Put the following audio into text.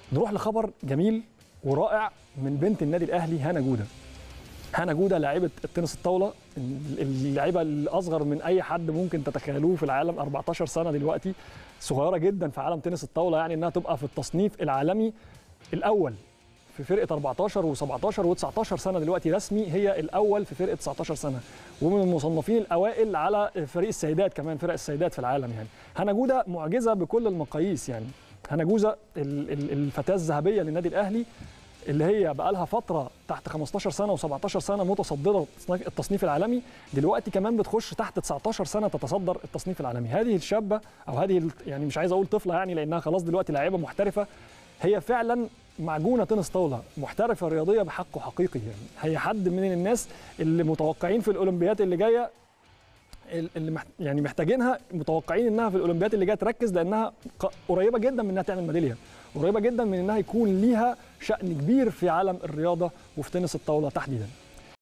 نروح لخبر جميل ورائع من بنت النادي الاهلي هنا جوده هنا جوده لاعبه التنس الطاوله اللاعبه الاصغر من اي حد ممكن تتخيلوه في العالم 14 سنه دلوقتي صغيره جدا في عالم تنس الطاوله يعني انها تبقى في التصنيف العالمي الاول في فرقه 14 و17 و19 سنه دلوقتي رسمي هي الاول في فرقه 19 سنه ومن المصنفين الاوائل على فريق السيدات كمان فرق السيدات في العالم يعني هنا جوده معجزه بكل المقاييس يعني هنا جوده الفتاه الذهبيه للنادي الاهلي اللي هي بقى لها فتره تحت 15 سنه و17 سنه متصدره التصنيف العالمي دلوقتي كمان بتخش تحت 19 سنه تتصدر التصنيف العالمي هذه الشابه او هذه يعني مش عايز اقول طفله يعني لانها خلاص دلوقتي لاعيبه محترفه هي فعلا معجونه تنس طاوله محترفه رياضيه بحق حقيقي يعني هي حد من الناس اللي متوقعين في الاولمبيات اللي جايه اللي يعني محتاجينها متوقعين انها في الاولمبيات اللي جايه تركز لانها قريبه جدا من انها تعمل ميداليه قريبه جدا من انها يكون ليها شان كبير في عالم الرياضه وفي تنس الطاوله تحديدا